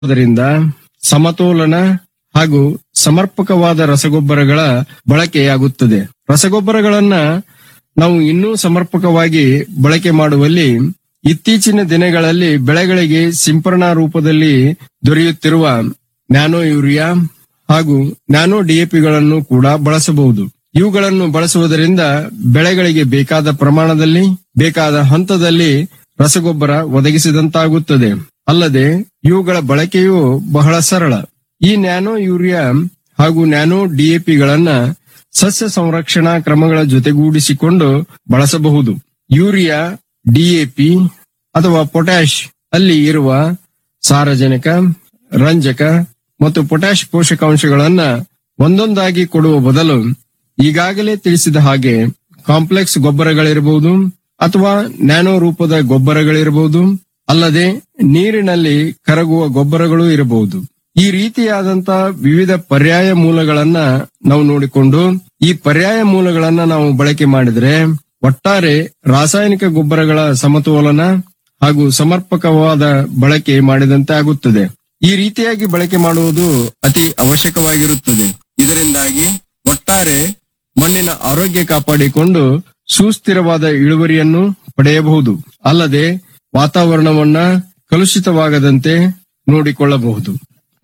ಇದರಿಂದ ಸಮತೋಲನ ಹಾಗೂ ಸಮರ್ಪಕವಾದ ರಸಗೊಬ್ಬರಗಳ ಬಳಕೆಯಾಗುತ್ತದೆ ರಸಗೊಬ್ಬರಗಳನ್ನ ನಾವು ಇನ್ನೂ ಸಮರ್ಪಕವಾಗಿ ಬಳಕೆ ಮಾಡುವಲ್ಲಿ ಇತ್ತೀಚಿನ ದಿನಗಳಲ್ಲಿ ಬೆಳೆಗಳಿಗೆ ಸಿಂಪರಣಾ ರೂಪದಲ್ಲಿ ದೊರೆಯುತ್ತಿರುವ ನ್ಯಾನೋ ಯೂರಿಯಾ ಹಾಗೂ ನ್ಯಾನೋ ಡಿಎಪಿಗಳನ್ನು ಕೂಡ ಬಳಸಬಹುದು ಇವುಗಳನ್ನು ಬಳಸುವುದರಿಂದ ಬೆಳೆಗಳಿಗೆ ಬೇಕಾದ ಪ್ರಮಾಣದಲ್ಲಿ ಬೇಕಾದ ಹಂತದಲ್ಲಿ ರಸಗೊಬ್ಬರ ಒದಗಿಸಿದಂತಾಗುತ್ತದೆ ಅಲ್ಲದೆ ಇವುಗಳ ಬಳಕೆಯು ಬಹಳ ಸರಳ ಈ ನ್ಯಾನೋ ಯೂರಿಯಾ ಹಾಗೂ ನ್ಯಾನೋ ಡಿಎಪಿಗಳನ್ನ ಸಸ್ಯ ಸಂರಕ್ಷಣಾ ಕ್ರಮಗಳ ಜೊತೆಗೂಡಿಸಿಕೊಂಡು ಬಳಸಬಹುದು ಯೂರಿಯಾ ಡಿಎಪಿ ಅಥವಾ ಪೊಟ್ಯಾಶ್ ಅಲ್ಲಿ ಇರುವ ಸಾರಜನಕ ರಂಜಕ ಮತ್ತು ಪೊಟ್ಯಾಶ್ ಪೋಷಕಾಂಶಗಳನ್ನ ಒಂದೊಂದಾಗಿ ಕೊಡುವ ಬದಲು ಈಗಾಗಲೇ ತಿಳಿಸಿದ ಹಾಗೆ ಕಾಂಪ್ಲೆಕ್ಸ್ ಗೊಬ್ಬರಗಳಿರಬಹುದು ಅಥವಾ ನ್ಯಾನೋ ರೂಪದ ಗೊಬ್ಬರಗಳಿರಬಹುದು ಅಲ್ಲದೆ ನೀರಿನಲ್ಲಿ ಕರಗುವ ಗೊಬ್ಬರಗಳು ಇರಬಹುದು ಈ ರೀತಿಯಾದಂತ ವಿವಿಧ ಪರ್ಯಾಯ ಮೂಲಗಳನ್ನ ನಾವು ನೋಡಿಕೊಂಡು ಈ ಪರ್ಯಾಯ ಮೂಲಗಳನ್ನ ನಾವು ಬಳಕೆ ಮಾಡಿದ್ರೆ ಒಟ್ಟಾರೆ ರಾಸಾಯನಿಕ ಗೊಬ್ಬರಗಳ ಸಮತೋಲನ ಹಾಗೂ ಸಮರ್ಪಕವಾದ ಬಳಕೆ ಮಾಡಿದಂತೆ ಆಗುತ್ತದೆ ಈ ರೀತಿಯಾಗಿ ಬಳಕೆ ಮಾಡುವುದು ಅತಿ ಅವಶ್ಯಕವಾಗಿರುತ್ತದೆ ಇದರಿಂದಾಗಿ ಒಟ್ಟಾರೆ ಮಣ್ಣಿನ ಆರೋಗ್ಯ ಕಾಪಾಡಿಕೊಂಡು ಸುಸ್ಥಿರವಾದ ಇಳುವರಿಯನ್ನು ಪಡೆಯಬಹುದು ಅಲ್ಲದೆ ವಾತಾವರಣವನ್ನ ಕಲುಷಿತವಾಗದಂತೆ ನೋಡಿಕೊಳ್ಳಬಹುದು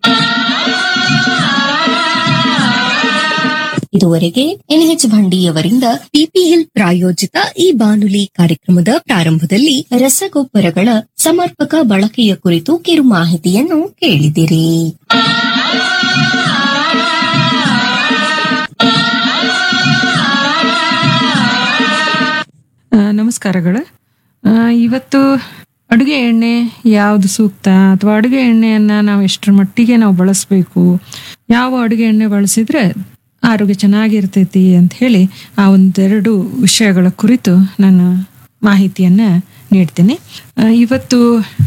ಇದುವರೆಗೆ ಎನ್ಎಚ್ ಭಂಡಿಯವರಿಂದ ಪಿಪಿಎಲ್ ಪ್ರಾಯೋಜಿತ ಈ ಬಾನುಲಿ ಕಾರ್ಯಕ್ರಮದ ಪ್ರಾರಂಭದಲ್ಲಿ ರಸಗೊಬ್ಬರಗಳ ಸಮರ್ಪಕ ಬಳಕೆಯ ಕುರಿತು ಕಿರು ಮಾಹಿತಿಯನ್ನು ಕೇಳಿದಿರಿ ಆ, ನಮಸ್ಕಾರಗಳು ಆ, ಇವತ್ತು ಅಡುಗೆ ಎಣ್ಣೆ ಯಾವುದು ಸೂಕ್ತ ಅಥವಾ ಅಡುಗೆ ಎಣ್ಣೆಯನ್ನು ನಾವು ಎಷ್ಟರ ಮಟ್ಟಿಗೆ ನಾವು ಬಳಸಬೇಕು ಯಾವ ಅಡುಗೆ ಎಣ್ಣೆ ಬಳಸಿದ್ರೆ ಆರೋಗ್ಯ ಚೆನ್ನಾಗಿರ್ತೈತಿ ಅಂತ ಹೇಳಿ ಆ ಒಂದೆರಡು ವಿಷಯಗಳ ಕುರಿತು ನಾನು ಮಾಹಿತಿಯನ್ನು ನೀಡ್ತೀನಿ ಆ, ಇವತ್ತು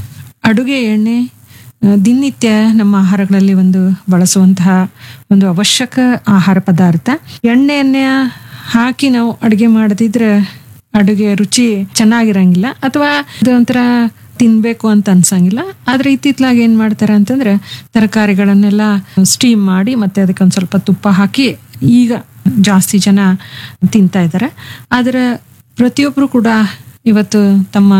ಅಡುಗೆ ಎಣ್ಣೆ ಆ, ದಿನನಿತ್ಯ ನಮ್ಮ ಆಹಾರಗಳಲ್ಲಿ ಒಂದು ಬಳಸುವಂತಹ ಒಂದು ಅವಶ್ಯಕ ಆಹಾರ ಪದಾರ್ಥ ಎಣ್ಣೆಯನ್ನ ಹಾಕಿ ನಾವು ಅಡುಗೆ ಮಾಡದಿದ್ರೆ ಅಡುಗೆ ರುಚಿ ಚೆನ್ನಾಗಿರಂಗಿಲ್ಲ ಅಥವಾ ಇದು ಒಂಥರ ತಿನ್ಬೇಕು ಅಂತ ಅನ್ಸಂಗಿಲ್ಲ ಆದ್ರೆ ಇತ್ತಿತ್ಲಾಗ ಏನ್ ಮಾಡ್ತಾರೆ ಅಂತಂದ್ರೆ ತರಕಾರಿಗಳನ್ನೆಲ್ಲ ಸ್ಟೀಮ್ ಮಾಡಿ ಮತ್ತೆ ಅದಕ್ಕೆ ಒಂದ್ ಸ್ವಲ್ಪ ತುಪ್ಪ ಹಾಕಿ ಈಗ ಜಾಸ್ತಿ ಜನ ತಿಂತಾ ಇದ್ದಾರೆ ಆದ್ರೆ ಪ್ರತಿಯೊಬ್ರು ಕೂಡ ಇವತ್ತು ತಮ್ಮ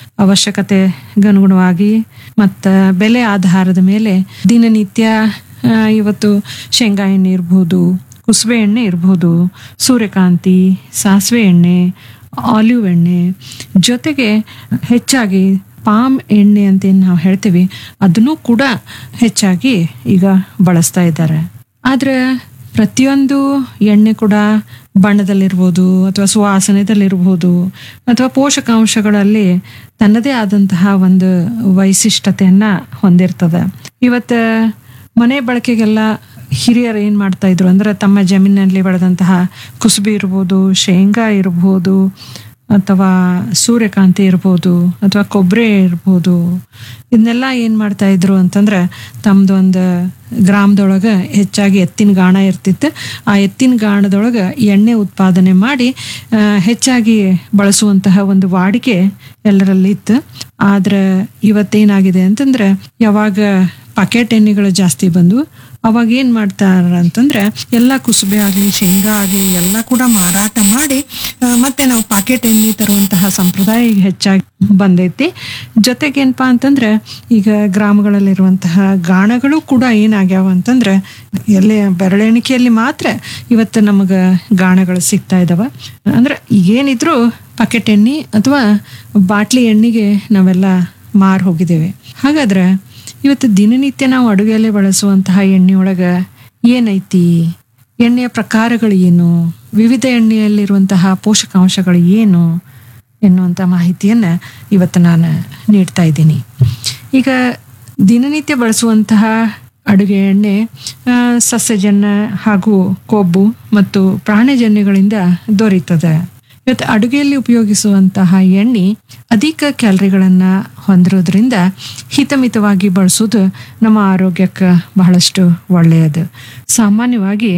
ಅವಶ್ಯಕತೆಗೆ ಅನುಗುಣವಾಗಿ ಮತ್ತು ಬೆಲೆ ಆಧಾರದ ಮೇಲೆ ದಿನನಿತ್ಯ ಆ, ಇವತ್ತು ಶೇಂಗಾ ಎಣ್ಣೆ ಇರ್ಬೋದು ಕುಸುಬೆ ಎಣ್ಣೆ ಇರ್ಬೋದು ಸೂರ್ಯಕಾಂತಿ ಸಾಸಿವೆ ಎಣ್ಣೆ ಆಲಿವ್ ಎಣ್ಣೆ ಜೊತೆಗೆ ಹೆಚ್ಚಾಗಿ ಪಾಮ್ ಎಣ್ಣೆ ಅಂತ ಏನು ನಾವು ಹೇಳ್ತೀವಿ ಅದನ್ನು ಕೂಡ ಹೆಚ್ಚಾಗಿ ಈಗ ಬಳಸ್ತಾ ಇದ್ದಾರೆ ಆದರೆ ಪ್ರತಿಯೊಂದು ಎಣ್ಣೆ ಕೂಡ ಬಣ್ಣದಲ್ಲಿರ್ಬೋದು ಅಥವಾ ಸುವಾಸನೆದಲ್ಲಿರ್ಬೋದು ಅಥವಾ ಪೋಷಕಾಂಶಗಳಲ್ಲಿ ತನ್ನದೇ ಆದಂತಹ ಒಂದು ವೈಶಿಷ್ಟ್ಯತೆಯನ್ನ ಹೊಂದಿರ್ತದೆ ಇವತ್ತು ಮನೆ ಬಳಕೆಗೆಲ್ಲ ಹಿರಿಯರು ಏನು ಮಾಡ್ತಾ ಇದ್ರು ಅಂದ್ರೆ ತಮ್ಮ ಜಮೀನಿನಲ್ಲಿ ಬೆಳೆದಂತಹ ಕುಸುಬಿ ಇರ್ಬೋದು ಶೇಂಗಾ ಇರ್ಬೋದು ಅಥವಾ ಸೂರ್ಯಕಾಂತಿ ಇರ್ಬೋದು ಅಥವಾ ಕೊಬ್ಬರಿ ಇರ್ಬೋದು ಇದನ್ನೆಲ್ಲ ಏನು ಮಾಡ್ತಾ ಇದ್ರು ಅಂತಂದ್ರೆ ತಮ್ಮದು ಒಂದು ಗ್ರಾಮದೊಳಗೆ ಹೆಚ್ಚಾಗಿ ಎತ್ತಿನ ಗಾಣ ಇರ್ತಿತ್ತು ಆ ಎತ್ತಿನ ಗಾಣದೊಳಗೆ ಎಣ್ಣೆ ಉತ್ಪಾದನೆ ಮಾಡಿ ಆ, ಹೆಚ್ಚಾಗಿ ಬಳಸುವಂತಹ ಒಂದು ವಾಡಿಕೆ ಎಲ್ಲರಲ್ಲಿ ಇತ್ತು ಆದ್ರೆ ಇವತ್ತೇನಾಗಿದೆ ಅಂತಂದ್ರೆ ಯಾವಾಗ ಪಾಕೆಟ್ ಎಣ್ಣೆಗಳು ಜಾಸ್ತಿ ಬಂದು ಅವಾಗ ಏನ್ ಮಾಡ್ತಾರ ಅಂತಂದ್ರೆ ಎಲ್ಲ ಕುಸುಬೆ ಆಗ್ಲಿ ಶೇಂಗಾ ಆಗ್ಲಿ ಎಲ್ಲ ಕೂಡ ಮಾರಾಟ ಮಾಡಿ ಆ, ಮತ್ತೆ ನಾವು ಪಾಕೆಟ್ ಎಣ್ಣೆ ತರುವಂತಹ ಸಂಪ್ರದಾಯ ಈಗ ಹೆಚ್ಚಾಗಿ ಬಂದೈತಿ ಜೊತೆಗೇನಪ್ಪಾ ಅಂತಂದ್ರೆ ಈಗ ಗ್ರಾಮಗಳಲ್ಲಿರುವಂತಹ ಗಾಣಗಳು ಕೂಡ ಏನಾಗ್ಯಾವ ಅಂತಂದ್ರೆ ಎಲ್ಲಿ ಬೆರಳೆಣಿಕೆಯಲ್ಲಿ ಮಾತ್ರ ಇವತ್ತು ನಮಗೆ ಗಾಣಗಳು ಸಿಗ್ತಾ ಇದಾವ ಅಂದ್ರೆ ಏನಿದ್ರು ಪಾಕೆಟ್ ಎಣ್ಣೆ ಅಥವಾ ಬಾಟ್ಲಿ ಎಣ್ಣೆಗೆ ನಾವೆಲ್ಲ ಮಾರು ಹೋಗಿದ್ದೇವೆ ಹಾಗಾದ್ರೆ ಇವತ್ತು ದಿನನಿತ್ಯ ನಾವು ಅಡುಗೆಯಲ್ಲಿ ಬಳಸುವಂತಹ ಎಣ್ಣೆಯೊಳಗೆ ಏನೈತಿ ಎಣ್ಣೆಯ ಪ್ರಕಾರಗಳು ಏನು ವಿವಿಧ ಎಣ್ಣೆಯಲ್ಲಿರುವಂತಹ ಪೋಷಕಾಂಶಗಳು ಏನು ಎನ್ನುವಂಥ ಮಾಹಿತಿಯನ್ನು ಇವತ್ತು ನಾನು ನೀಡ್ತಾ ಇದ್ದೀನಿ ಈಗ ದಿನನಿತ್ಯ ಬಳಸುವಂತಹ ಅಡುಗೆ ಎಣ್ಣೆ ಆ, ಸಸ್ಯಜನ್ಯ ಹಾಗೂ ಕೊಬ್ಬು ಮತ್ತು ಪ್ರಾಣಿಜನ್ಯಗಳಿಂದ ದೊರೆಯುತ್ತದೆ ಇವತ್ತು ಅಡುಗೆಯಲ್ಲಿ ಉಪಯೋಗಿಸುವಂತಹ ಎಣ್ಣೆ ಅಧಿಕ ಕ್ಯಾಲರಿಗಳನ್ನು ಹೊಂದಿರೋದ್ರಿಂದ ಹಿತಮಿತವಾಗಿ ಬಳಸೋದು ನಮ್ಮ ಆರೋಗ್ಯಕ್ಕೆ ಬಹಳಷ್ಟು ಒಳ್ಳೆಯದು ಸಾಮಾನ್ಯವಾಗಿ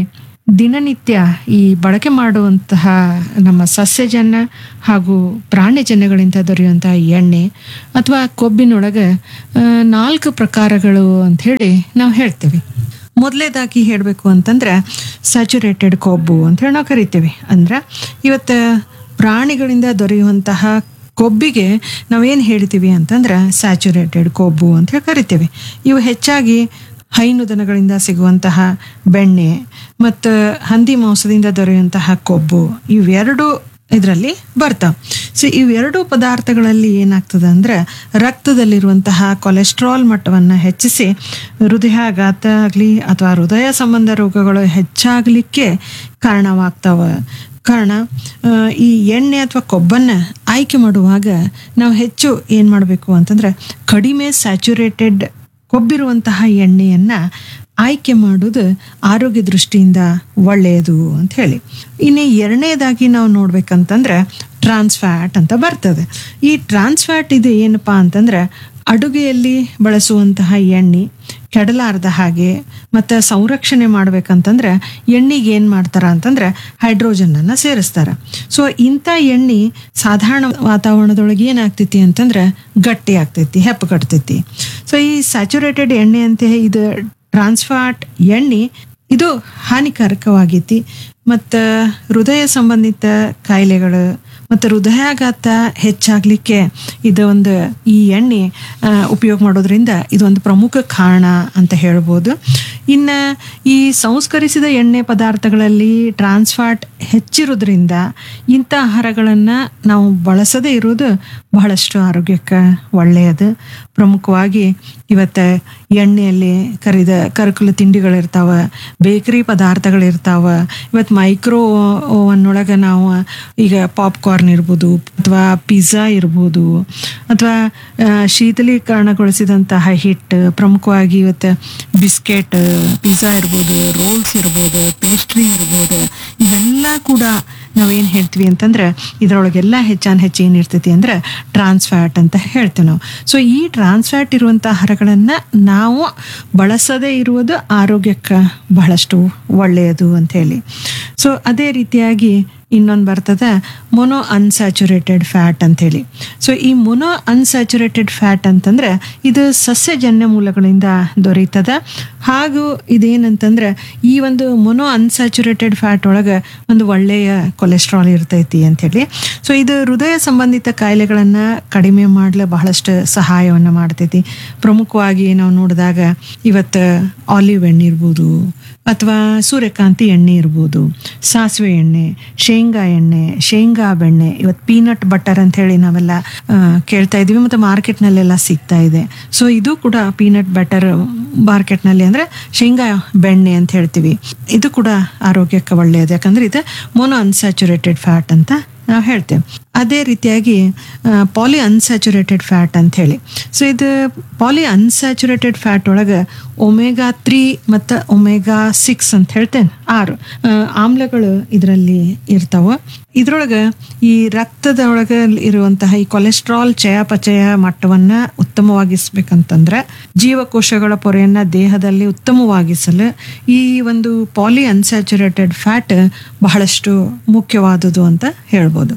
ದಿನನಿತ್ಯ ಈ ಬಳಕೆ ಮಾಡುವಂತಹ ನಮ್ಮ ಸಸ್ಯಜನ್ಯ ಹಾಗೂ ಪ್ರಾಣಿಜನ್ಯಗಳಿಂದ ದೊರೆಯುವಂತಹ ಎಣ್ಣೆ ಅಥವಾ ಕೊಬ್ಬಿನೊಳಗೆ ಆ, ನಾಲ್ಕು ಪ್ರಕಾರಗಳು ಅಂತ ಹೇಳಿ ನಾವು ಹೇಳ್ತೀವಿ ಮೊದಲೇದಾಗಿ ಹೇಳಬೇಕು ಅಂತಂದ್ರೆ ಸ್ಯಾಚುರೇಟೆಡ್ ಕೊಬ್ಬು ಅಂತ ಹೇಳಿ ನಾವು ಕರಿತೀವಿ ಅಂದ್ರೆ ಇವತ್ತು ಪ್ರಾಣಿಗಳಿಂದ ದೊರೆಯುವಂತಹ ಕೊಬ್ಬಿಗೆ ನಾವೇನು ಹೇಳ್ತೀವಿ ಅಂತಂದ್ರೆ ಸ್ಯಾಚುರೇಟೆಡ್ ಕೊಬ್ಬು ಅಂತ ಹೇಳಿ ಕರಿತೀವಿ ಇವು ಹೆಚ್ಚಾಗಿ ಹೈನು ದನಗಳಿಂದ ಸಿಗುವಂತಹ ಬೆಣ್ಣೆ ಮತ್ತು ಹಂದಿ ಮಾಂಸದಿಂದ ದೊರೆಯುವಂತಹ ಕೊಬ್ಬು ಇವೆರಡು ಇದರಲ್ಲಿ ಬರ್ತಾವೆ ಸೊ ಇವೆರಡು ಪದಾರ್ಥಗಳಲ್ಲಿ ಏನಾಗ್ತದೆ ಅಂದ್ರೆ ರಕ್ತದಲ್ಲಿರುವಂತಹ ಕೊಲೆಸ್ಟ್ರಾಲ್ ಮಟ್ಟವನ್ನು ಹೆಚ್ಚಿಸಿ ಹೃದಯಾಘಾತ ಆಗಲಿ ಅಥವಾ ಹೃದಯ ಸಂಬಂಧ ರೋಗಗಳು ಹೆಚ್ಚಾಗಲಿಕ್ಕೆ ಕಾರಣವಾಗ್ತಾವೆ ಕಾರಣ ಆ, ಈ ಎಣ್ಣೆ ಅಥವಾ ಕೊಬ್ಬನ್ನು ಆಯ್ಕೆ ಮಾಡುವಾಗ ನಾವು ಹೆಚ್ಚು ಏನು ಮಾಡಬೇಕು ಅಂತಂದ್ರೆ ಕಡಿಮೆ ಸ್ಯಾಚುರೇಟೆಡ್ ಕೊಬ್ಬಿರುವಂತಹ ಎಣ್ಣೆಯನ್ನು ಆಯ್ಕೆ ಮಾಡೋದು ಆರೋಗ್ಯ ದೃಷ್ಟಿಯಿಂದ ಒಳ್ಳೆಯದು ಅಂತ ಹೇಳಿ ಇನ್ನು ಎರಡನೇದಾಗಿ ನಾವು ನೋಡ್ಬೇಕಂತಂದ್ರೆ ಟ್ರಾನ್ಸ್ಫ್ಯಾಟ್ ಅಂತ ಬರ್ತದೆ ಈ ಟ್ರಾನ್ಸ್ಫ್ಯಾಟ್ ಇದು ಏನಪ್ಪಾ ಅಂತಂದ್ರೆ ಅಡುಗೆಯಲ್ಲಿ ಬಳಸುವಂತಹ ಎಣ್ಣೆ ಕೆಡಲಾರ್ದ ಹಾಗೆ ಮತ್ತು ಸಂರಕ್ಷಣೆ ಮಾಡ್ಬೇಕಂತಂದ್ರೆ ಎಣ್ಣೆಗೆ ಏನು ಮಾಡ್ತಾರ ಅಂತಂದ್ರೆ ಹೈಡ್ರೋಜನ್ನನ್ನು ಸೇರಿಸ್ತಾರ ಸೊ ಇಂಥ ಎಣ್ಣೆ ಸಾಧಾರಣ ವಾತಾವರಣದೊಳಗೆ ಏನಾಗ್ತೈತಿ ಅಂತಂದ್ರೆ ಗಟ್ಟಿ ಆಗ್ತೈತಿ ಹೆಪ್ಪಗಟ್ತೈತಿ ಸೊ ಈ ಸ್ಯಾಚುರೇಟೆಡ್ ಎಣ್ಣೆ ಅಂತ ಇದು ಟ್ರಾನ್ಸ್ಫಾಟ್ ಎಣ್ಣೆ ಇದು ಹಾನಿಕಾರಕವಾಗೈತಿ ಮತ್ತು ಹೃದಯ ಸಂಬಂಧಿತ ಕಾಯಿಲೆಗಳು ಮತ್ತು ಹೃದಯಾಘಾತ ಹೆಚ್ಚಾಗಲಿಕ್ಕೆ ಇದು ಒಂದು ಈ ಎಣ್ಣೆ ಆ, ಉಪಯೋಗ ಮಾಡೋದ್ರಿಂದ ಇದೊಂದು ಪ್ರಮುಖ ಕಾರಣ ಅಂತ ಹೇಳ್ಬೋದು ಇನ್ನು ಈ ಸಂಸ್ಕರಿಸಿದ ಎಣ್ಣೆ ಪದಾರ್ಥಗಳಲ್ಲಿ ಟ್ರಾನ್ಸ್ಫಾಟ್ ಹೆಚ್ಚಿರೋದ್ರಿಂದ ಇಂಥ ಆಹಾರಗಳನ್ನು ನಾವು ಬಳಸದೇ ಇರೋದು ಬಹಳಷ್ಟು ಆರೋಗ್ಯಕ್ಕೆ ಒಳ್ಳೆಯದು ಪ್ರಮುಖವಾಗಿ ಇವತ್ತು ಎಣ್ಣೆಯಲ್ಲಿ ಕರಿದ ಕರಕುಲ ತಿಂಡಿಗಳಿರ್ತಾವೆ ಬೇಕರಿ ಪದಾರ್ಥಗಳಿರ್ತಾವೆ ಇವತ್ತು ಮೈಕ್ರೋ ಓವನ್ನೊಳಗೆ ನಾವು ಈಗ ಪಾಪ್ಕಾರ್ನ್ ಇರ್ಬೋದು ಅಥವಾ ಪಿಜ್ಜಾ ಇರ್ಬೋದು ಅಥವಾ ಆ, ಶೀತಲೀಕರಣಗೊಳಿಸಿದಂತಹ ಹಿಟ್ಟು ಪ್ರಮುಖವಾಗಿ ಇವತ್ತು ಬಿಸ್ಕೆಟ್ ಪಿಜ್ಜಾ ಇರ್ಬೋದು ರೋಲ್ಸ್ ಇರ್ಬೋದು ಪೇಸ್ಟ್ರಿ ಇರ್ಬೋದು ಇವೆಲ್ಲ ಕೂಡ ನಾವೇನು ಹೇಳ್ತೀವಿ ಅಂತಂದ್ರೆ ಇದರೊಳಗೆಲ್ಲ ಹೆಚ್ಚಾನ್ ಹೆಚ್ಚು ಏನಿರ್ತೈತಿ ಅಂದ್ರೆ ಟ್ರಾನ್ಸ್ಫ್ಯಾಟ್ ಅಂತ ಹೇಳ್ತೀವಿ ನಾವು ಸೊ ಈ ಟ್ರಾನ್ಸ್ಫ್ಯಾಟ್ ಇರುವಂಥ ಆಹಾರಗಳನ್ನು ನಾವು ಬಳಸದೇ ಇರುವುದು ಆರೋಗ್ಯಕ್ಕೆ ಬಹಳಷ್ಟು ಒಳ್ಳೆಯದು ಅಂತ ಹೇಳಿ ಸೊ ಅದೇ ರೀತಿಯಾಗಿ ಇನ್ನೊಂದು ಬರ್ತದೆ ಮೊನೋ ಅನ್ಸ್ಯಾಚುರೇಟೆಡ್ ಫ್ಯಾಟ್ ಅಂತೇಳಿ ಸೊ ಈ ಮೊನೋ ಅನ್ಸ್ಯಾಚುರೇಟೆಡ್ ಫ್ಯಾಟ್ ಅಂತಂದ್ರೆ ಇದು ಸಸ್ಯಜನ್ಯ ಮೂಲಗಳಿಂದ ದೊರೆಯುತ್ತದೆ ಹಾಗೂ ಇದೇನಂತಂದ್ರೆ ಈ ಒಂದು ಮೊನೋ ಅನ್ಸ್ಯಾಚುರೇಟೆಡ್ ಫ್ಯಾಟ್ ಒಳಗೆ ಒಂದು ಒಳ್ಳೆಯ ಕೊಲೆಸ್ಟ್ರಾಲ್ ಇರ್ತೈತಿ ಅಂಥೇಳಿ ಸೊ ಇದು ಹೃದಯ ಸಂಬಂಧಿತ ಕಾಯಿಲೆಗಳನ್ನು ಕಡಿಮೆ ಮಾಡಲು ಬಹಳಷ್ಟು ಸಹಾಯವನ್ನು ಮಾಡ್ತೈತಿ ಪ್ರಮುಖವಾಗಿ ನಾವು ನೋಡಿದಾಗ ಇವತ್ತು ಆಲಿವ್ ಎಣ್ಣೆ ಇರ್ಬೋದು ಅಥವಾ ಸೂರ್ಯಕಾಂತಿ ಎಣ್ಣೆ ಇರ್ಬೋದು ಸಾಸಿವೆ ಎಣ್ಣೆ ಶೇಂಗಾ ಎಣ್ಣೆ ಶೇಂಗಾ ಬೆಣ್ಣೆ ಇವತ್ತು ಪೀನಟ್ ಬಟರ್ ಅಂತ ಹೇಳಿ ನಾವೆಲ್ಲ ಆ, ಕೇಳ್ತಾ ಇದ್ದೀವಿ ಮತ್ತು ಮಾರ್ಕೆಟ್ನಲ್ಲೆಲ್ಲ ಸಿಗ್ತಾ ಇದೆ ಸೊ ಇದು ಕೂಡ ಪೀನಟ್ ಬಟರ್ ಮಾರ್ಕೆಟ್ನಲ್ಲಿ ಅಂದರೆ ಶೇಂಗಾ ಬೆಣ್ಣೆ ಅಂತ ಹೇಳ್ತೀವಿ ಇದು ಕೂಡ ಆರೋಗ್ಯಕ್ಕೆ ಒಳ್ಳೆಯದು ಯಾಕಂದ್ರೆ ಇದು ಮೊನೋ ಅನ್ಸ್ಯಾಚುರೇಟೆಡ್ ಫ್ಯಾಟ್ ಅಂತ ನಾವು ಹೇಳ್ತೇವೆ ಅದೇ ರೀತಿಯಾಗಿ ಪಾಲಿ ಅನ್ಸ್ಯಾಚುರೇಟೆಡ್ ಫ್ಯಾಟ್ ಅಂತ ಹೇಳಿ ಸೊ ಇದು ಪಾಲಿ ಅನ್ಸ್ಯಾಚುರೇಟೆಡ್ ಫ್ಯಾಟ್ ಒಳಗೆ ಒಮೆಗಾ ತ್ರೀ ಮತ್ತು ಒಮೆಗಾ ಸಿಕ್ಸ್ ಅಂತ ಹೇಳ್ತೇನೆ ಆರು ಆ, ಆಮ್ಲಗಳು ಇದರಲ್ಲಿ ಇರ್ತಾವ ಇದ್ರೊಳಗೆ ಈ ರಕ್ತದ ಒಳಗೆ ಇರುವಂತಹ ಈ ಕೊಲೆಸ್ಟ್ರಾಲ್ ಚಯಾಪಚಯ ಮಟ್ಟವನ್ನು ಉತ್ತಮವಾಗಿಸ್ಬೇಕಂತಂದ್ರೆ ಜೀವಕೋಶಗಳ ಪೊರೆಯನ್ನು ದೇಹದಲ್ಲಿ ಉತ್ತಮವಾಗಿಸಲು ಈ ಒಂದು ಪಾಲಿ ಅನ್ಸ್ಯಾಚುರೇಟೆಡ್ ಫ್ಯಾಟ್ ಬಹಳಷ್ಟು ಮುಖ್ಯವಾದುದು ಅಂತ ಹೇಳ್ಬೋದು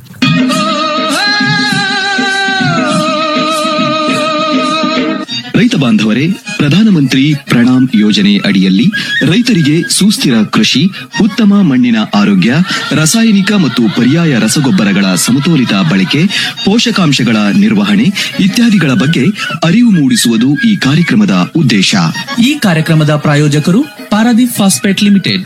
ರೈತ ಬಾಂಧವರೇ ಪ್ರಧಾನಮಂತ್ರಿ ಪ್ರಣಾಮ್ ಯೋಜನೆ ಅಡಿಯಲ್ಲಿ ರೈತರಿಗೆ ಸುಸ್ಥಿರ ಕೃಷಿ ಉತ್ತಮ ಮಣ್ಣಿನ ಆರೋಗ್ಯ ರಾಸಾಯನಿಕ ಮತ್ತು ಪರ್ಯಾಯ ರಸಗೊಬ್ಬರಗಳ ಸಮತೋಲಿತ ಬಳಕೆ ಪೋಷಕಾಂಶಗಳ ನಿರ್ವಹಣೆ ಇತ್ಯಾದಿಗಳ ಬಗ್ಗೆ ಅರಿವು ಮೂಡಿಸುವುದು ಈ ಕಾರ್ಯಕ್ರಮದ ಉದ್ದೇಶ ಈ ಕಾರ್ಯಕ್ರಮದ ಪ್ರಾಯೋಜಕರು Paradeep phosphate limited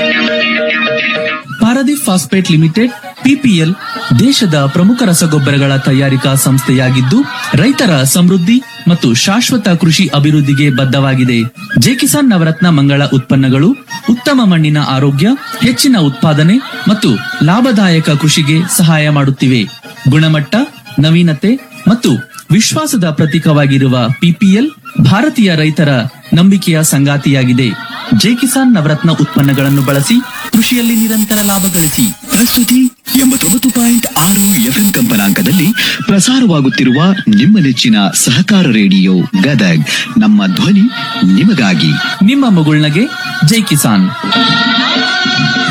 Paradeep phosphate limited PPL ದೇಶದ ಪ್ರಮುಖ ರಸಗೊಬ್ಬರಗಳ ತಯಾರಿಕಾ ಸಂಸ್ಥೆಯಾಗಿದ್ದು ರೈತರ ಸಮೃದ್ಧಿ ಮತ್ತು ಶಾಶ್ವತ ಕೃಷಿ ಅಭಿವೃದ್ಧಿಗೆ ಬದ್ಧವಾಗಿದೆ ಜೆಕಿಸಾನ್ ನವರತ್ನ ಮಂಗಳ ಉತ್ಪನ್ನಗಳು ಉತ್ತಮ ಮಣ್ಣಿನ ಆರೋಗ್ಯ ಹೆಚ್ಚಿನ ಉತ್ಪಾದನೆ ಮತ್ತು ಲಾಭದಾಯಕ ಕೃಷಿಗೆ ಸಹಾಯ ಮಾಡುತ್ತಿವೆ ಗುಣಮಟ್ಟ ನವೀನತೆ ಮತ್ತು ವಿಶ್ವಾಸದ ಪ್ರತೀಕವಾಗಿರುವ ಪಿಪಿಎಲ್ ಭಾರತೀಯ ರೈತರ ನಂಬಿಕೆಯ ಸಂಗಾತಿಯಾಗಿದೆ ಜೆಕಿಸಾನ್ ನವರತ್ನ ಉತ್ಪನ್ನಗಳನ್ನು ಬಳಸಿ ಕೃಷಿಯಲ್ಲಿ ನಿರಂತರ ಲಾಭ ಗಳಿಸಿ ಪ್ರಸ್ತುತಿ ಎಂಬತ್ತೊಂಬತ್ತು ಪಾಯಿಂಟ್ ಆರು ಎಫ್ಎಂ ಕಂಪನಾಂಕದಲ್ಲಿ ಪ್ರಸಾರವಾಗುತ್ತಿರುವ ನಿಮ್ಮ ನೆಚ್ಚಿನ ಸಹಕಾರ ರೇಡಿಯೋ ಗದಗ್ ನಮ್ಮ ಧ್ವನಿ ನಿಮಗಾಗಿ ನಿಮ್ಮ ಮಗುಳ್ನಗೆ ಜೈ ಕಿಸಾನ್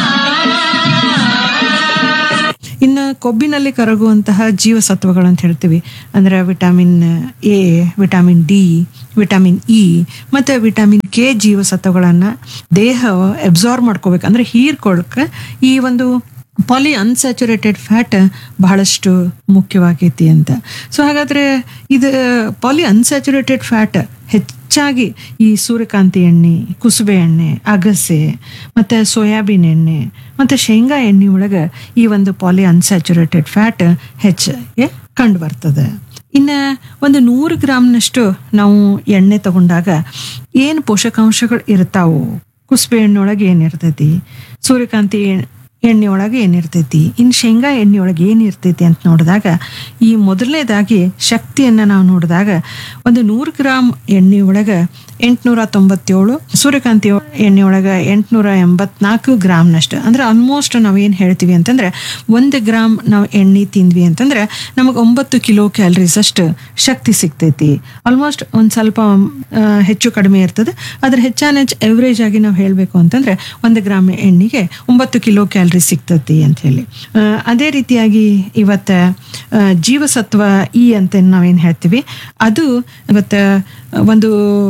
ಕೊಬ್ಬಿನಲ್ಲಿ ಕರಗುವಂತಹ ಜೀವಸತ್ವಗಳು ಅಂತ ಹೇಳ್ತೀವಿ ಅಂದ್ರೆ vitamin A vitamin D vitamin E ಮತ್ತೆ ವಿಟಮಿನ್ ಕೆ ಜೀವಸತ್ವಗಳನ್ನ ದೇಹ ಅಬ್ಸಾರ್ವ್ ಮಾಡ್ಕೋಬೇಕು ಅಂದ್ರೆ ಹೀರ್ಕೊಳಕ್ಕೆ ಈ ಒಂದು ಪಾಲಿ ಅನ್ಸ್ಯಾಚುರೇಟೆಡ್ ಫ್ಯಾಟ್ ಬಹಳಷ್ಟು ಮುಖ್ಯವಾಗೈತಿ ಅಂತ ಸೊ ಹಾಗಾದ್ರೆ ಇದು ಪಾಲಿ ಅನ್ಸ್ಯಾಚುರೇಟೆಡ್ ಫ್ಯಾಟ್ ಹೆಚ್ಚಾಗಿ ಈ ಸೂರ್ಯಕಾಂತಿ ಎಣ್ಣೆ ಕುಸುಬೆ ಎಣ್ಣೆ ಅಗಸೆ ಮತ್ತು ಸೋಯಾಬೀನ್ ಎಣ್ಣೆ ಮತ್ತು ಶೇಂಗಾ ಎಣ್ಣೆ ಒಳಗೆ ಈ ಒಂದು ಪಾಲಿ ಅನ್ಸ್ಯಾಚುರೇಟೆಡ್ ಫ್ಯಾಟ್ ಹೆಚ್ಚಾಗಿ ಕಂಡು ಬರ್ತದೆ ಇನ್ನು ಒಂದು ನೂರು ಗ್ರಾಮ್ನಷ್ಟು ನಾವು ಎಣ್ಣೆ ತಗೊಂಡಾಗ ಏನು ಪೋಷಕಾಂಶಗಳು ಇರ್ತಾವು ಕುಸುಬೆ ಎಣ್ಣೆ ಒಳಗೆ ಏನಿರ್ತೈತಿ ಸೂರ್ಯಕಾಂತಿ ಎಣ್- ಎಣ್ಣೆ ಒಳಗೆ ಏನಿರ್ತೈತಿ ಇನ್ನು ಶೇಂಗಾ ಎಣ್ಣೆ ಒಳಗೆ ಏನಿರ್ತೈತಿ ಅಂತ ನೋಡಿದಾಗ ಈ ಮೊದಲನೇದಾಗಿ ಶಕ್ತಿಯನ್ನು ನಾವು ನೋಡಿದಾಗ ಒಂದು ನೂರು ಗ್ರಾಮ್ ಎಣ್ಣೆ ಒಳಗೆ ಎಂಟುನೂರ ತೊಂಬತ್ತೇಳು ಸೂರ್ಯಕಾಂತಿ ಎಣ್ಣೆ ಒಳಗೆ ಎಂಟುನೂರ ಎಂಬತ್ನಾಲ್ಕು ಗ್ರಾಮ್ನಷ್ಟು ಅಂದ್ರೆ ಆಲ್ಮೋಸ್ಟ್ ನಾವು ಏನು ಹೇಳ್ತೀವಿ ಅಂತಂದ್ರೆ ಒಂದು ಗ್ರಾಮ್ ನಾವು ಎಣ್ಣೆ ತಿಂದ್ವಿ ಅಂತಂದ್ರೆ ನಮಗೆ ಒಂಬತ್ತು ಕಿಲೋ ಕ್ಯಾಲರೀಸ್ ಅಷ್ಟು ಶಕ್ತಿ ಸಿಗ್ತೈತಿ ಆಲ್ಮೋಸ್ಟ್ ಒಂದು ಸ್ವಲ್ಪ ಆ, ಹೆಚ್ಚು ಕಡಿಮೆ ಇರ್ತದೆ ಅದ್ರ ಹೆಚ್ಚಾನ ಹೆಚ್ಚು ಎವರೇಜ್ ಆಗಿ ನಾವು ಹೇಳಬೇಕು ಅಂತಂದ್ರೆ ಒಂದು ಗ್ರಾಮ್ ಎಣ್ಣೆಗೆ ಒಂಬತ್ತು ಕಿಲೋ ಕ್ಯಾಲರಿ ಸಿಗ್ತತಿ ಅಂತ ಹೇಳಿ ಆ, ಅದೇ ರೀತಿಯಾಗಿ ಇವತ್ತ ಆ, ಜೀವಸತ್ವ ಇ ಅಂತ ನಾವೇನು ಹೇಳ್ತೀವಿ ಅದು ಇವತ್ತ ಒಂದು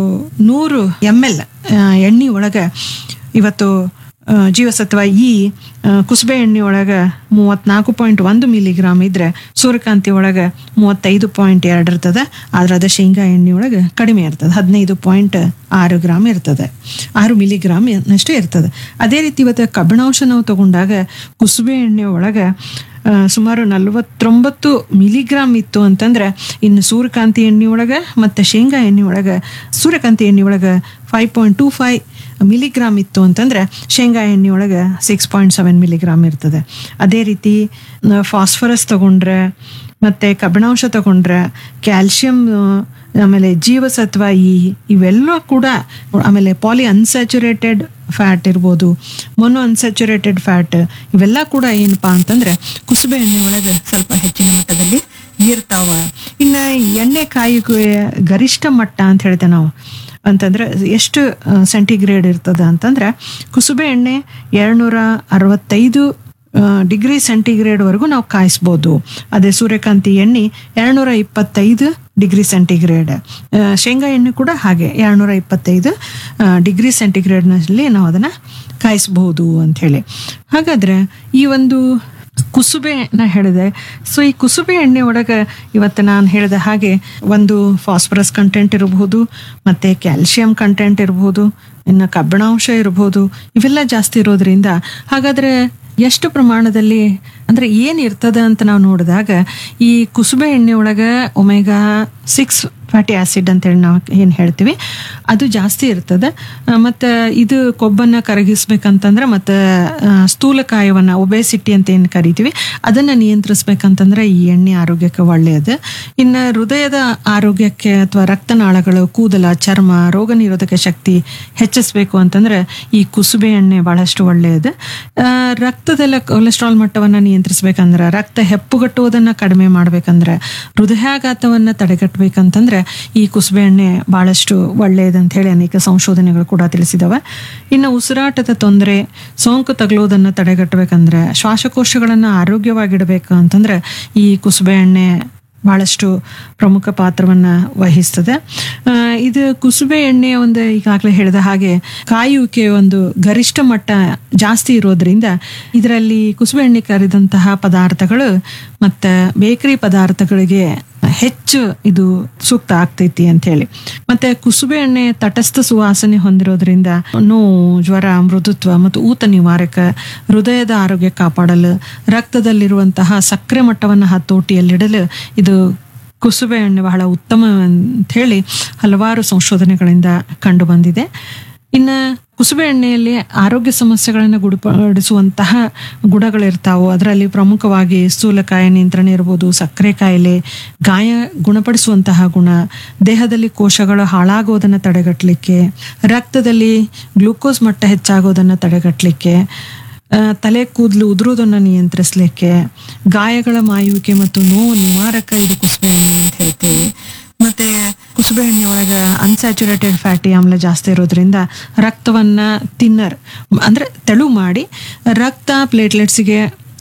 ನೂರು ಎಮ್ ಎಲ್ ಎಣ್ಣೆ ಒಳಗೆ ಇವತ್ತು ಆ, ಜೀವಸತ್ವ ಈ ಆ, ಕುಸುಬೆ ಎಣ್ಣೆ ಒಳಗೆ ಮೂವತ್ನಾಲ್ಕು ಪಾಯಿಂಟ್ ಒಂದು ಮಿಲಿಗ್ರಾಮ್ ಇದ್ರೆ ಸೂರ್ಯಕಾಂತಿ ಒಳಗೆ ಮೂವತ್ತೈದು ಪಾಯಿಂಟ್ ಎರಡು ಇರ್ತದೆ ಆದ್ರೆ ಅದು ಶೇಂಗಾ ಎಣ್ಣೆ ಒಳಗೆ ಕಡಿಮೆ ಇರ್ತದೆ ಹದಿನೈದು ಪಾಯಿಂಟ್ ಆರು ಗ್ರಾಮ್ ಇರ್ತದೆ ಆರು ಮಿಲಿಗ್ರಾಮ್ ಅಷ್ಟೇ ಇರ್ತದೆ ಅದೇ ರೀತಿ ಇವತ್ತು ಕಬ್ಬಿಣಾಂಶ ನಾವು ತಗೊಂಡಾಗ ಕುಸುಬೆ ಎಣ್ಣೆ ಒಳಗೆ ಆ, ಸುಮಾರು ನಲವತ್ತೊಂಬತ್ತು ಮಿಲಿಗ್ರಾಮ್ ಇತ್ತು ಅಂತಂದ್ರೆ ಇನ್ನು ಸೂರ್ಯಕಾಂತಿ ಎಣ್ಣೆ ಒಳಗೆ ಮತ್ತು ಶೇಂಗಾ ಎಣ್ಣೆ ಒಳಗೆ ಸೂರ್ಯಕಾಂತಿ ಎಣ್ಣೆ ಒಳಗೆ five point two five milligram ಇತ್ತು ಅಂತಂದ್ರೆ ಶೇಂಗಾ ಎಣ್ಣೆ ಒಳಗೆ ಸಿಕ್ಸ್ ಪಾಯಿಂಟ್ ಸೆವೆನ್ ಮಿಲಿಗ್ರಾಮ್ ಇರ್ತದೆ ಅದೇ ರೀತಿ ಫಾಸ್ಫರಸ್ ತಗೊಂಡ್ರೆ ಮತ್ತು ಕಬ್ಬಿಣಾಂಶ ತಗೊಂಡ್ರೆ ಕ್ಯಾಲ್ಶಿಯಂ ಆಮೇಲೆ ಜೀವಸತ್ವ ಇ ಇವೆಲ್ಲ ಕೂಡ ಆಮೇಲೆ ಪಾಲಿ ಅನ್ಸ್ಯಾಚುರೇಟೆಡ್ ಫ್ಯಾಟ್ ಇರ್ಬೋದು ಮೊನೊ ಅನ್ಸ್ಯಾಚುರೇಟೆಡ್ ಫ್ಯಾಟ್ ಇವೆಲ್ಲ ಕೂಡ ಏನಪ್ಪಾ ಅಂತಂದ್ರೆ ಕುಸುಬೆ ಎಣ್ಣೆ ಒಳಗೆ ಸ್ವಲ್ಪ ಹೆಚ್ಚಿನ ಮಟ್ಟದಲ್ಲಿ ಇರ್ತಾವ ಇನ್ನ ಎಣ್ಣೆ ಕಾಯಿಗೆ ಗರಿಷ್ಠ ಮಟ್ಟ ಅಂತ ಹೇಳ್ತೇವೆ ನಾವು ಅಂತಂದ್ರೆ ಎಷ್ಟು ಸೆಂಟಿಗ್ರೇಡ್ ಇರ್ತದ ಅಂತಂದ್ರೆ ಕುಸುಬೆ ಎಣ್ಣೆ ಎರಡ್ನೂರ ಅರವತ್ತೈದು ಡಿಗ್ರಿ ಸೆಂಟಿಗ್ರೇಡ್ವರೆಗೂ ನಾವು ಕಾಯಿಸ್ಬೋದು ಅದೇ ಸೂರ್ಯಕಾಂತಿ ಎಣ್ಣೆ ಎರಡ್ನೂರ ಇಪ್ಪತ್ತೈದು ಡಿಗ್ರಿ ಸೆಂಟಿಗ್ರೇಡ್ ಆ, ಶೇಂಗಾ ಎಣ್ಣೆ ಕೂಡ ಹಾಗೆ ಎರಡ್ನೂರ ಇಪ್ಪತ್ತೈದು ಡಿಗ್ರಿ ಸೆಂಟಿಗ್ರೇಡ್ನಲ್ಲಿ ನಾವು ಅದನ್ನು ಕಾಯಿಸ್ಬೋದು ಅಂಥೇಳಿ ಹಾಗಾದ್ರೆ ಈ ಒಂದು ಕುಸುಬೆ ನಾ ಹೇಳಿದೆ ಸೊ ಈ ಕುಸುಬೆ ಎಣ್ಣೆ ಒಳಗೆ ಇವತ್ತು ನಾನು ಹೇಳಿದ ಹಾಗೆ ಒಂದು ಫಾಸ್ಫರಸ್ ಕಂಟೆಂಟ್ ಇರಬಹುದು ಮತ್ತೆ ಕ್ಯಾಲ್ಶಿಯಂ ಕಂಟೆಂಟ್ ಇರಬಹುದು ಇನ್ನು ಕಬ್ಬಿಣಾಂಶ ಇರಬಹುದು ಇವೆಲ್ಲ ಜಾಸ್ತಿ ಇರೋದ್ರಿಂದ ಹಾಗಾದ್ರೆ ಎಷ್ಟು ಪ್ರಮಾಣದಲ್ಲಿ ಅಂದ್ರೆ ಏನ್ ಇರ್ತದ ಅಂತ ನಾವು ನೋಡಿದಾಗ ಈ ಕುಸುಬೆ ಎಣ್ಣೆ ಒಳಗೆ ಒಮೆಗಾ ಸಿಕ್ಸ್ ಫ್ಯಾಟಿ ಆಸಿಡ್ ಅಂತೇಳಿ ನಾವು ಏನು ಹೇಳ್ತೀವಿ ಅದು ಜಾಸ್ತಿ ಇರ್ತದೆ ಆ, ಮತ್ತೆ ಇದು ಕೊಬ್ಬನ್ನ ಕರಗಿಸ್ಬೇಕಂತಂದ್ರೆ ಮತ್ತೆ ಆ, ಸ್ಥೂಲಕಾಯವನ್ನ ಒಬೆಸಿಟಿ ಅಂತ ಏನು ಕರಿತೀವಿ ಅದನ್ನ ನಿಯಂತ್ರಿಸ್ಬೇಕಂತಂದ್ರೆ ಈ ಎಣ್ಣೆ ಆರೋಗ್ಯಕ್ಕೆ ಒಳ್ಳೆಯದು ಇನ್ನು ಹೃದಯದ ಆರೋಗ್ಯಕ್ಕೆ ಅಥವಾ ರಕ್ತನಾಳಗಳು ಕೂದಲ ಚರ್ಮ ರೋಗ ನಿರೋಧಕ ಶಕ್ತಿ ಹೆಚ್ಚಿಸ್ಬೇಕು ಅಂತಂದ್ರೆ ಈ ಕುಸುಬೆ ಎಣ್ಣೆ ಬಹಳಷ್ಟು ಒಳ್ಳೆಯದು ಆ, ರಕ್ತದಲ್ಲ ಕೊಲೆಸ್ಟ್ರಾಲ್ ಮಟ್ಟವನ್ನ ನಿಯಂತ್ರಿಸ್ಬೇಕಂದ್ರೆ ರಕ್ತ ಹೆಪ್ಪುಗಟ್ಟುವುದನ್ನ ಕಡಿಮೆ ಮಾಡ್ಬೇಕಂದ್ರೆ ಹೃದಯಾಘಾತವನ್ನ ತಡೆಗಟ್ಟಬೇಕಂತಂದ್ರೆ ಈ ಕುಸುಬೆ ಎಣ್ಣೆ ಬಹಳಷ್ಟು ಒಳ್ಳೆಯದಂತ ಹೇಳಿ ಅನೇಕ ಸಂಶೋಧನೆಗಳು ಕೂಡ ತಿಳಿಸಿದಾವೆ ಇನ್ನು ಉಸಿರಾಟದ ತೊಂದರೆ ಸೋಂಕು ತಗಲುವುದನ್ನ ತಡೆಗಟ್ಟಬೇಕಂದ್ರೆ ಶ್ವಾಸಕೋಶಗಳನ್ನ ಆರೋಗ್ಯವಾಗಿಡಬೇಕು ಅಂತಂದ್ರೆ ಈ ಕುಸುಬೆ ಎಣ್ಣೆ ಬಹಳಷ್ಟು ಪ್ರಮುಖ ಪಾತ್ರವನ್ನ ವಹಿಸ್ತದೆ ಆ, ಇದು ಕುಸುಬೆ ಎಣ್ಣೆಯ ಒಂದು ಈಗಾಗಲೇ ಹೇಳಿದ ಹಾಗೆ ಕಾಯುವಿಕೆ ಒಂದು ಗರಿಷ್ಠ ಮಟ್ಟ ಜಾಸ್ತಿ ಇರೋದ್ರಿಂದ ಇದರಲ್ಲಿ ಕುಸುಬೆ ಎಣ್ಣೆ ಕರಿದಂತಹ ಪದಾರ್ಥಗಳು ಮತ್ತು ಬೇಕರಿ ಪದಾರ್ಥಗಳಿಗೆ ಹೆಚ್ಚು ಇದು ಸೂಕ್ತ ಆಗ್ತೈತಿ ಅಂತ ಹೇಳಿ ಮತ್ತೆ ಕುಸುಬೆ ಎಣ್ಣೆ ತಟಸ್ಥ ಸುವಾಸನೆ ಹೊಂದಿರೋದ್ರಿಂದ ನೋವು ಜ್ವರ ಮೃದುತ್ವ ಮತ್ತು ಊತ ನಿವಾರಕ ಹೃದಯದ ಆರೋಗ್ಯ ಕಾಪಾಡಲು ರಕ್ತದಲ್ಲಿರುವಂತಹ ಸಕ್ಕರೆ ಮಟ್ಟವನ್ನು ಹತೋಟಿಯಲ್ಲಿಡಲು ಇದು ಕುಸುಬೆ ಎಣ್ಣೆ ಬಹಳ ಉತ್ತಮ ಅಂತ ಹೇಳಿ ಹಲವಾರು ಸಂಶೋಧನೆಗಳಿಂದ ಕಂಡು ಬಂದಿದೆ ಇನ್ನು ಕುಸುಬೆ ಎಣ್ಣೆಯಲ್ಲಿ ಆರೋಗ್ಯ ಸಮಸ್ಯೆಗಳನ್ನು ಗುಣಪಡಿಸುವಂತಹ ಗುಣಗಳಿರ್ತಾವು ಅದರಲ್ಲಿ ಪ್ರಮುಖವಾಗಿ ಸ್ಥೂಲಕಾಯ ನಿಯಂತ್ರಣ ಇರ್ಬೋದು ಸಕ್ಕರೆ ಕಾಯಿಲೆ ಗಾಯ ಗುಣಪಡಿಸುವಂತಹ ಗುಣ ದೇಹದಲ್ಲಿ ಕೋಶಗಳು ಹಾಳಾಗೋದನ್ನು ತಡೆಗಟ್ಟಲಿಕ್ಕೆ ರಕ್ತದಲ್ಲಿ ಗ್ಲೂಕೋಸ್ ಮಟ್ಟ ಹೆಚ್ಚಾಗೋದನ್ನು ತಡೆಗಟ್ಟಲಿಕ್ಕೆ ಆ, ತಲೆ ಕೂದಲು ಉದುರೋದನ್ನು ನಿಯಂತ್ರಿಸಲಿಕ್ಕೆ ಗಾಯಗಳ ಮಾಯುವಿಕೆ ಮತ್ತು ನೋವು ನಿವಾರಕ ಇದು ಕುಸುಬೆ ಎಣ್ಣೆ ಅಂತ ಹೇಳ್ತೇವೆ ಮತ್ತೆ ಕುಸುಬೆ ಎಣ್ಣೆ ಒಳಗೆ ಅನ್ಸ್ಯಾಚುರೇಟೆಡ್ ಫ್ಯಾಟಿ ಆಮ್ಲ ಜಾಸ್ತಿ ಇರೋದ್ರಿಂದ ರಕ್ತವನ್ನ ತಿನ್ನರ್ ಅಂದ್ರೆ ತೆಳು ಮಾಡಿ ರಕ್ತ ಪ್ಲೇಟ್ಲೆಟ್ಸಿಗೆ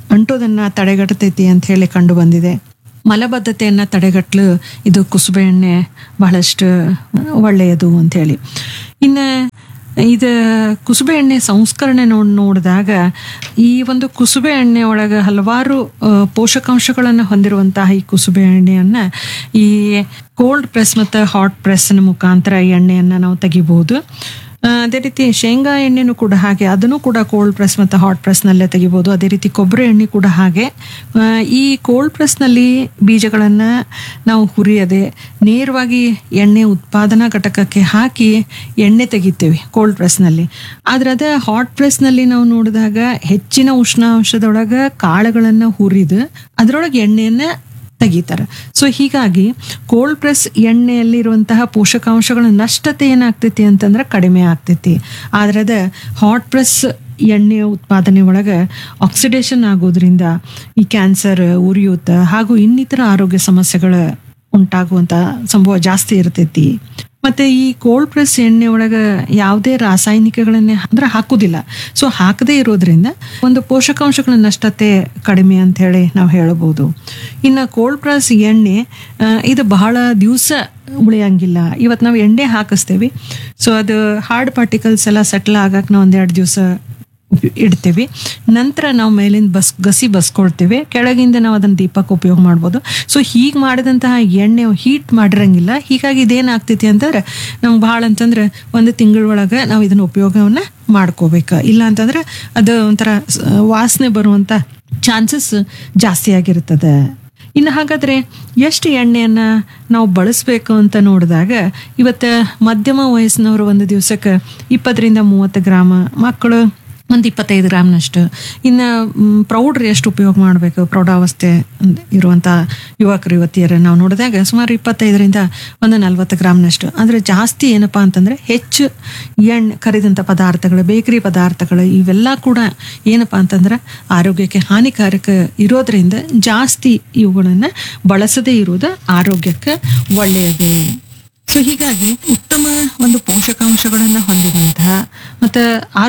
ಅಂಟೋದನ್ನ ತಡೆಗಟ್ಟತೈತಿ ಅಂತ ಹೇಳಿ ಕಂಡು ಬಂದಿದೆ ಮಲಬದ್ಧತೆಯನ್ನ ತಡೆಗಟ್ಟಲು ಇದು ಕುಸುಬೆ ಎಣ್ಣೆ ಬಹಳಷ್ಟು ಒಳ್ಳೆಯದು ಅಂತ ಹೇಳಿ ಇನ್ನು ಇದು ಕುಸುಬೆ ಎಣ್ಣೆ ಸಂಸ್ಕರಣೆ ನೋಡ್ ನೋಡಿದಾಗ ಈ ಒಂದು ಕುಸುಬೆ ಎಣ್ಣೆ ಒಳಗೆ ಹಲವಾರು ಆ, ಪೋಷಕಾಂಶಗಳನ್ನು ಹೊಂದಿರುವಂತಹ ಈ ಕುಸುಬೆ ಎಣ್ಣೆಯನ್ನ ಈ ಕೋಲ್ಡ್ ಪ್ರೆಸ್ ಮತ್ತು ಹಾಟ್ ಪ್ರೆಸ್ನ ಮುಖಾಂತರ ಈ ಎಣ್ಣೆಯನ್ನ ನಾವು ತೆಗಿಬಹುದು ಆ, ಅದೇ ರೀತಿ ಶೇಂಗಾ ಎಣ್ಣೆನೂ ಕೂಡ ಹಾಗೆ ಅದನ್ನು ಕೂಡ ಕೋಲ್ಡ್ ಪ್ರೆಸ್ ಮತ್ತು ಹಾಟ್ ಪ್ರೆಸ್ನಲ್ಲೇ ತೆಗಿಬೋದು ಅದೇ ರೀತಿ ಕೊಬ್ಬರಿ ಎಣ್ಣೆ ಕೂಡ ಹಾಗೆ ಆ, ಈ ಕೋಲ್ಡ್ ಪ್ರೆಸ್ನಲ್ಲಿ ಬೀಜಗಳನ್ನು ನಾವು ಹುರಿಯದೆ ನೇರವಾಗಿ ಎಣ್ಣೆ ಉತ್ಪಾದನಾ ಘಟಕಕ್ಕೆ ಹಾಕಿ ಎಣ್ಣೆ ತೆಗಿತೇವೆ ಕೋಲ್ಡ್ ಪ್ರೆಸ್ನಲ್ಲಿ ಆದ್ರೆ ಅದೇ ಹಾಟ್ ಪ್ರೆಸ್ನಲ್ಲಿ ನಾವು ನೋಡಿದಾಗ ಹೆಚ್ಚಿನ ಉಷ್ಣಾಂಶದೊಳಗೆ ಕಾಳುಗಳನ್ನು ಹುರಿದು ಅದರೊಳಗೆ ಎಣ್ಣೆಯನ್ನು ತೆಗಿತಾರೆ ಸೊ ಹೀಗಾಗಿ ಕೋಲ್ಡ್ ಪ್ರೆಸ್ ಎಣ್ಣೆಯಲ್ಲಿರುವಂತಹ ಪೋಷಕಾಂಶಗಳ ನಷ್ಟತೆ ಏನಾಗ್ತೈತಿ ಅಂತಂದ್ರೆ ಕಡಿಮೆ ಆಗ್ತೈತಿ ಆದ್ರೆ ಅದ ಹಾಟ್ ಪ್ರೆಸ್ ಎಣ್ಣೆ ಉತ್ಪಾದನೆ ಒಳಗೆ ಆಕ್ಸಿಡೇಷನ್ ಆಗೋದ್ರಿಂದ ಈ ಕ್ಯಾನ್ಸರ್ ಉರಿಯೂತ ಹಾಗೂ ಇನ್ನಿತರ ಆರೋಗ್ಯ ಸಮಸ್ಯೆಗಳ ಉಂಟಾಗುವಂತ ಸಂಭವ ಜಾಸ್ತಿ ಇರ್ತೈತಿ ಮತ್ತೆ ಈ ಕೋಲ್ಡ್ ಪ್ರೆಸ್ ಎಣ್ಣೆ ಒಳಗ ಯಾವುದೇ ರಾಸಾಯನಿಕಗಳನ್ನೇ ಅಂದ್ರೆ ಹಾಕುದಿಲ್ಲ ಸೊ ಹಾಕದೇ ಇರೋದ್ರಿಂದ ಒಂದು ಪೋಷಕಾಂಶಗಳ ನಷ್ಟತೆ ಕಡಿಮೆ ಅಂತ ಹೇಳಿ ನಾವು ಹೇಳಬಹುದು ಇನ್ನು ಕೋಲ್ಡ್ ಪ್ರೆಸ್ ಎಣ್ಣೆ ಆ, ಇದು ಬಹಳ ದಿವಸ ಉಳಿಯಂಗಿಲ್ಲ ಇವತ್ತು ನಾವು ಎಣ್ಣೆ ಹಾಕಿಸ್ತೇವೆ ಸೊ ಅದು ಹಾರ್ಡ್ ಪಾರ್ಟಿಕಲ್ಸ್ ಎಲ್ಲ ಸೆಟ್ಲ್ ಆಗಕ್ಕೆ ನಾವು ಒಂದೆರಡು ದಿವಸ ಉಪ್- ಇಡ್ತೇವೆ ನಂತರ ನಾವು ಮೇಲಿಂದ ಬಸ್ ಗಸಿ ಬಸ್ಕೊಳ್ತೇವೆ ಕೆಳಗಿಂದ ನಾವು ಅದನ್ನ ದೀಪಕ್ಕೆ ಉಪಯೋಗ ಮಾಡ್ಬೋದು ಸೊ ಹೀಗೆ ಮಾಡಿದಂತಹ ಎಣ್ಣೆ ಹೀಟ್ ಮಾಡಿರಂಗಿಲ್ಲ ಹೀಗಾಗಿ ಇದೇನಾಗ್ತೈತಿ ಅಂತಂದ್ರೆ ನಮ್ಗೆ ಭಾಳ ಅಂತಂದ್ರೆ ಒಂದು ತಿಂಗಳೊಳಗೆ ನಾವು ಇದನ್ನ ಉಪಯೋಗವನ್ನ ಮಾಡ್ಕೋಬೇಕು ಇಲ್ಲ ಅಂತಂದ್ರೆ ಅದು ಒಂಥರ ಸ- ವಾಸನೆ ಬರುವಂತ ಚಾನ್ಸಸ್ ಜಾಸ್ತಿ ಆಗಿರ್ತದೆ ಇನ್ನು ಹಾಗಾದ್ರೆ ಎಷ್ಟು ಎಣ್ಣೆಯನ್ನ ನಾವು ಬಳಸಬೇಕು ಅಂತ ನೋಡಿದಾಗ ಇವತ್ತು ಮಧ್ಯಮ ವಯಸ್ಸಿನವರು ಒಂದು ದಿವಸಕ್ಕೆ ಇಪ್ಪತ್ತರಿಂದ ಮೂವತ್ತು ಗ್ರಾಮ ಮಕ್ಕಳು ಒಂದು ಇಪ್ಪತ್ತೈದು ಗ್ರಾಮ್ನಷ್ಟು ಇನ್ನು ಮ್, ಪ್ರೌಢರು ಎಷ್ಟು ಉಪಯೋಗ ಮಾಡಬೇಕು ಪ್ರೌಢಾವಸ್ಥೆ ಅಂದ್- ಇರುವಂಥ ಯುವಕರು ಯುವತಿಯರು ನಾವು ನೋಡಿದಾಗ ಸುಮಾರು ಇಪ್ಪತ್ತೈದರಿಂದ ಒಂದು ನಲ್ವತ್ತು ಗ್ರಾಮ್ನಷ್ಟು ಅಂದರೆ ಜಾಸ್ತಿ ಏನಪ್ಪ ಅಂತಂದರೆ ಹೆಚ್ಚು ಎಣ್ಣೆ ಕರಿದಂಥ ಪದಾರ್ಥಗಳು ಬೇಕರಿ ಪದಾರ್ಥಗಳು ಇವೆಲ್ಲ ಕೂಡ ಏನಪ್ಪ ಅಂತಂದ್ರೆ ಆರೋಗ್ಯಕ್ಕೆ ಹಾನಿಕಾರಕ ಇರೋದ್ರಿಂದ ಜಾಸ್ತಿ ಇವುಗಳನ್ನು ಬಳಸದೇ ಇರುವುದು ಆರೋಗ್ಯಕ್ಕೆ ಒಳ್ಳೆಯದು ಸೊ ಹೀಗಾಗಿ ಉತ್ತಮ ಒಂದು ಪೋಷಕಾಂಶಗಳನ್ನು ಹೊಂದಿರುವಂತಹ ಮತ್ತು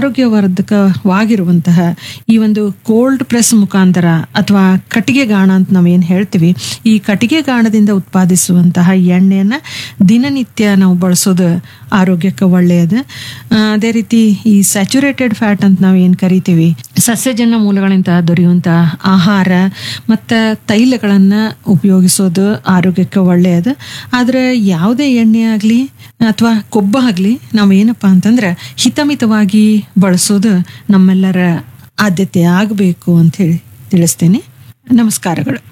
ಆರೋಗ್ಯವರ್ಧಕವಾಗಿರುವಂತಹ ಈ ಒಂದು ಕೋಲ್ಡ್ ಪ್ರೆಸ್ ಮುಖಾಂತರ ಅಥವಾ ಕಟ್ಟಿಗೆ ಗಾಣ ಅಂತ ನಾವೇನು ಹೇಳ್ತೀವಿ ಈ ಕಟ್ಟಿಗೆ ಗಾಣದಿಂದ ಉತ್ಪಾದಿಸುವಂತಹ ಎಣ್ಣೆಯನ್ನು ದಿನನಿತ್ಯ ನಾವು ಬಳಸೋದು ಆರೋಗ್ಯಕ್ಕೆ ಒಳ್ಳೆಯದು ಆ, ಅದೇ ರೀತಿ ಈ ಸ್ಯಾಚುರೇಟೆಡ್ ಫ್ಯಾಟ್ ಅಂತ ನಾವು ಏನು ಕರಿತೀವಿ ಸಸ್ಯಜನ್ಯ ಮೂಲಗಳಿಂದ ದೊರೆಯುವಂಥ ಆಹಾರ ಮತ್ತು ತೈಲಗಳನ್ನು ಉಪಯೋಗಿಸೋದು ಆರೋಗ್ಯಕ್ಕೆ ಒಳ್ಳೆಯದು ಆದರೆ ಯಾವುದೇ ಎಣ್ಣೆ ಆಗಲಿ ಅಥವಾ ಕೊಬ್ಬಾಗಲಿ ನಾವು ಏನಪ್ಪ ಅಂತಂದ್ರೆ ಹಿತಮಿತವಾಗಿ ಬಳಸೋದು ನಮ್ಮೆಲ್ಲರ ಆದ್ಯತೆ ಆಗಬೇಕು ಅಂತ ಹೇಳಿ ತಿಳಿಸ್ತೇನೆ ನಮಸ್ಕಾರಗಳು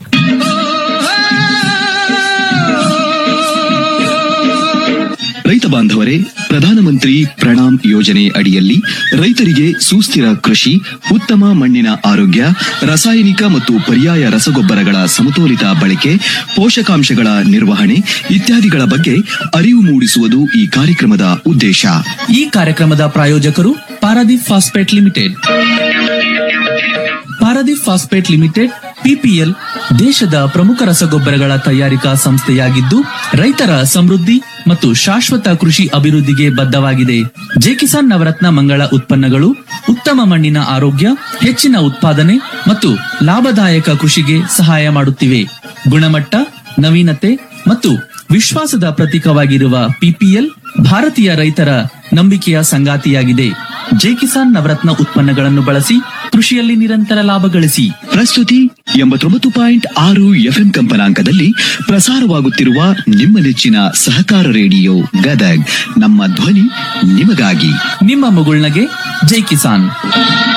ರೈತ ಬಾಂಧವರೇ ಪ್ರಧಾನಮಂತ್ರಿ ಪ್ರಣಾಮ್ ಯೋಜನೆ ಅಡಿಯಲ್ಲಿ ರೈತರಿಗೆ ಸುಸ್ಥಿರ ಕೃಷಿ ಉತ್ತಮ ಮಣ್ಣಿನ ಆರೋಗ್ಯ ರಾಸಾಯನಿಕ ಮತ್ತು ಪರ್ಯಾಯ ರಸಗೊಬ್ಬರಗಳ ಸಮತೋಲಿತ ಬಳಕೆ ಪೋಷಕಾಂಶಗಳ ನಿರ್ವಹಣೆ ಇತ್ಯಾದಿಗಳ ಬಗ್ಗೆ ಅರಿವು ಮೂಡಿಸುವುದು ಈ ಕಾರ್ಯಕ್ರಮದ ಉದ್ದೇಶ ಈ ಕಾರ್ಯಕ್ರಮದ ಪ್ರಾಯೋಜಕರು Paradeep phosphate limited Paradeep phosphate limited PPL ದೇಶದ ಪ್ರಮುಖ ರಸಗೊಬ್ಬರಗಳ ತಯಾರಿಕಾ ಸಂಸ್ಥೆಯಾಗಿದ್ದು ರೈತರ ಸಮೃದ್ಧಿ ಮತ್ತು ಶಾಶ್ವತ ಕೃಷಿ ಅಭಿವೃದ್ಧಿಗೆ ಬದ್ಧವಾಗಿದೆ ಜೆಕಿಸಾನ್ ನವರತ್ನ ಮಂಗಳ ಉತ್ಪನ್ನಗಳು ಉತ್ತಮ ಮಣ್ಣಿನ ಆರೋಗ್ಯ ಹೆಚ್ಚಿನ ಉತ್ಪಾದನೆ ಮತ್ತು ಲಾಭದಾಯಕ ಕೃಷಿಗೆ ಸಹಾಯ ಮಾಡುತ್ತಿವೆ ಗುಣಮಟ್ಟ ನವೀನತೆ ಮತ್ತು ವಿಶ್ವಾಸದ ಪ್ರತೀಕವಾಗಿರುವ ಪಿಪಿಎಲ್ ಭಾರತೀಯ ರೈತರ ನಂಬಿಕೆಯ ಸಂಗಾತಿಯಾಗಿದೆ ಜೆಕಿಸಾನ್ ನವರತ್ನ ಉತ್ಪನ್ನಗಳನ್ನು ಬಳಸಿ ಕೃಷಿಯಲ್ಲಿ ನಿರಂತರ ಲಾಭ ಗಳಿಸಿ ಪ್ರಸ್ತುತಿ ಎಂಬತ್ತೊಂಬತ್ತು ಪಾಯಿಂಟ್ ಆರು ಎಫ್ಎಂ ಕಂಪನಾಂಕದಲ್ಲಿ ಪ್ರಸಾರವಾಗುತ್ತಿರುವ ನಿಮ್ಮ ನೆಚ್ಚಿನ ಸಹಕಾರ ರೇಡಿಯೋ ಗದಗ್ ನಮ್ಮ ಧ್ವನಿ ನಿಮಗಾಗಿ ನಿಮ್ಮ ಮಗುಳ್ನಗೆ ಜೈ ಕಿಸಾನ್